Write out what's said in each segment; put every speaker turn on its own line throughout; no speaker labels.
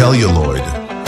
celluloid.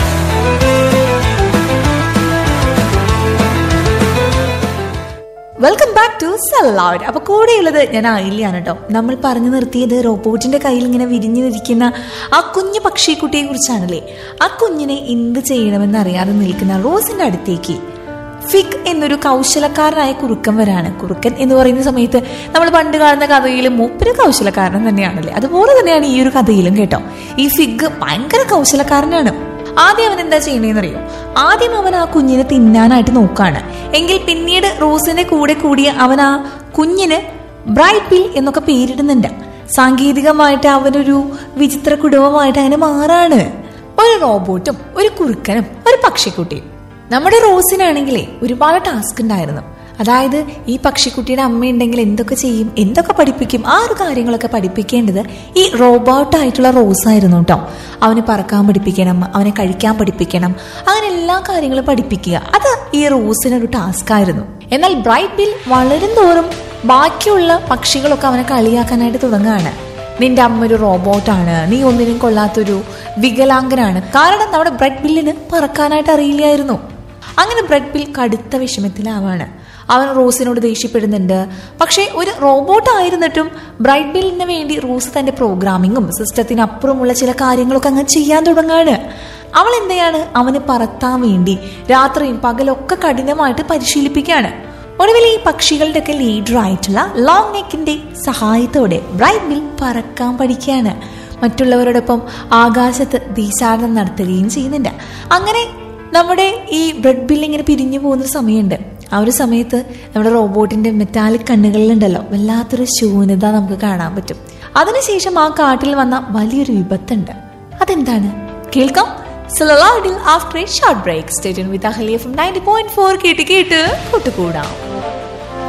Welcome back to salad അപ്പൊ കൂടെയുള്ളത് ഞാൻ ആയില്ലാണ് കേട്ടോ നമ്മൾ പറഞ്ഞു നിർത്തിയത് റോബോട്ടിന്റെ കയ്യിൽ ഇങ്ങനെ വിരിഞ്ഞിരിക്കുന്ന ആ കുഞ്ഞു പക്ഷിക്കുട്ടിയെ കുറിച്ചാണല്ലേ ആ കുഞ്ഞിനെ എന്ത് ചെയ്യണമെന്ന് അറിയാതെ നിൽക്കുന്ന റോസിന്റെ അടുത്തേക്ക് ഫിഗ് എന്നൊരു കൗശലക്കാരനായ കുറുക്കൻ വരാണ് കുറുക്കൻ എന്ന് പറയുന്ന സമയത്ത് നമ്മൾ പണ്ട് കാണുന്ന കഥയിലും മൂപ്പര് കൗശലക്കാരൻ തന്നെയാണല്ലേ അതുപോലെ തന്നെയാണ് ഈ ഒരു കഥയിലും കേട്ടോ ഈ ഫിഗ് ഭയങ്കര കൗശലക്കാരനാണ് ആദ്യം അവൻ എന്താ ചെയ്യണേന്നറിയോ ആദ്യം അവൻ ആ കുഞ്ഞിനെ തിന്നാനായിട്ട് നോക്കാണ് എങ്കിൽ പിന്നീട് റോസിന്റെ കൂടെ കൂടിയ അവൻ ആ കുഞ്ഞിന് ബ്രൈറ്റ് പിൽ എന്നൊക്കെ പേരിടുന്നുണ്ട് സാങ്കേതികമായിട്ട് അവനൊരു വിചിത്ര കുടുംബമായിട്ട് അങ്ങനെ മാറാണ് ഒരു റോബോട്ടും ഒരു കുറുക്കനും ഒരു പക്ഷിക്കുട്ടിയും നമ്മുടെ റോസിനാണെങ്കിലേ ഒരുപാട് ടാസ്ക് ഉണ്ടായിരുന്നു അതായത് ഈ പക്ഷിക്കുട്ടിയുടെ അമ്മയുണ്ടെങ്കിൽ എന്തൊക്കെ ചെയ്യും എന്തൊക്കെ പഠിപ്പിക്കും ആ ഒരു കാര്യങ്ങളൊക്കെ പഠിപ്പിക്കേണ്ടത് ഈ റോബോട്ടായിട്ടുള്ള റോസ് ആയിരുന്നു കേട്ടോ അവന് പറക്കാൻ പഠിപ്പിക്കണം അവനെ കഴിക്കാൻ പഠിപ്പിക്കണം അങ്ങനെ എല്ലാ കാര്യങ്ങളും പഠിപ്പിക്കുക അത് ഈ റോസിനൊരു ടാസ്ക് ആയിരുന്നു എന്നാൽ ബ്രൈറ്റ് ബിൽ വളരും തോറും ബാക്കിയുള്ള പക്ഷികളൊക്കെ അവനെ കളിയാക്കാനായിട്ട് തുടങ്ങുകയാണ് നിന്റെ അമ്മ ഒരു റോബോട്ടാണ് നീ ഒന്നിനും കൊള്ളാത്തൊരു വികലാംഗനാണ് കാരണം നമ്മുടെ ബ്രെഡ് ബില്ലിന് പറക്കാനായിട്ട് അറിയില്ലായിരുന്നു അങ്ങനെ ബ്രെഡ് ബിൽ കടുത്ത വിഷമത്തിലാവാണ് അവൻ റോസിനോട് ദേഷ്യപ്പെടുന്നുണ്ട് പക്ഷേ ഒരു റോബോട്ട് ആയിരുന്നിട്ടും ബ്രൈറ്റ് ബില്ലിന് വേണ്ടി റോസ് തന്റെ പ്രോഗ്രാമിങ്ങും സിസ്റ്റത്തിനപ്പുറമുള്ള ചില കാര്യങ്ങളൊക്കെ അങ്ങ് ചെയ്യാൻ തുടങ്ങാണ് അവൾ എന്തെയാണ് അവന് പറത്താൻ വേണ്ടി രാത്രിയും പകലൊക്കെ കഠിനമായിട്ട് പരിശീലിപ്പിക്കുകയാണ് ഒടുവിൽ ഈ പക്ഷികളുടെ ഒക്കെ ലീഡർ ആയിട്ടുള്ള ലോങ് നെക്കിന്റെ സഹായത്തോടെ ബ്രൈറ്റ് ബിൽ പറക്കാൻ പഠിക്കുകയാണ് മറ്റുള്ളവരോടൊപ്പം ആകാശത്ത് ദീശാടനം നടത്തുകയും ചെയ്യുന്നുണ്ട് അങ്ങനെ നമ്മുടെ ഈ ബ്രെഡ് ബിൽ ഇങ്ങനെ പിരിഞ്ഞു പോകുന്ന സമയമുണ്ട് ആ ഒരു സമയത്ത് നമ്മുടെ റോബോട്ടിന്റെ മെറ്റാലിക് കണ്ണുകളിലുണ്ടല്ലോ വല്ലാത്തൊരു ശൂന്യത നമുക്ക് കാണാൻ പറ്റും അതിനുശേഷം ആ കാട്ടിൽ വന്ന വലിയൊരു വിപത്തുണ്ട് അതെന്താണ് കേൾക്കാം after a short break station with Ahalia from ninety point four കേട്ട് കേട്ട് കൂട്ടുകൂടാം